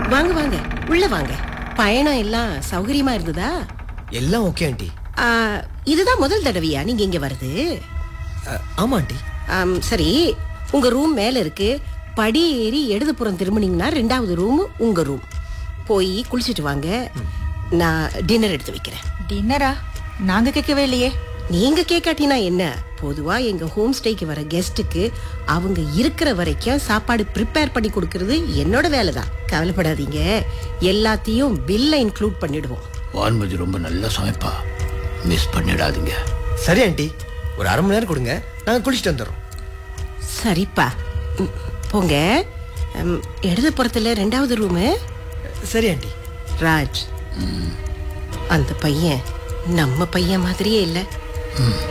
வாங்க வாங்க உள்ள வாங்க பயணம் எல்லாம் சௌகரியமா இருந்ததா எல்லாம் ஓகே ஆண்டி ஆ, இதுதான் முதல் தடவையா நீங்க இங்க வருது அ, ஆமா ஆண்டி ஆம், சரி உங்க ரூம் மேல இருக்கு படி ஏறி இடதுபுறம் திரும்பினீங்கன்னா ரெண்டாவது ரூம் உங்க ரூம் போய் குளிச்சிட்டு வாங்க நான் டின்னர் எடுத்து வைக்கிறேன் டின்னரா நாங்க கேட்கவே இல்லையே நீங்க கேட்காட்டினா என்ன பொதுவா எங்க ஹோம் ஸ்டேக்கு வர கெஸ்ட்டுக்கு அவங்க இருக்கிற வரைக்கும் சாப்பாடு ப்ரிப்பேர் பண்ணி கொடுக்கறது என்னோட வேலை தான் கவலைப்படாதீங்க எல்லாத்தையும் பில்ல இன்க்ளூட் பண்ணிடுவோம் வான்மதி ரொம்ப நல்லா சமைப்பா மிஸ் பண்ணிடாதீங்க சரி ஆண்டி ஒரு அரை மணி நேரம் கொடுங்க நாங்க குளிச்சுட்டு வந்துடுறோம் சரிப்பா ம், போங்க ம், இடதுபுறத்துல ரெண்டாவது ரூமு சரி ஆண்டி ராஜ் அந்த பையன் நம்ம பையன் மாதிரியே இல்லை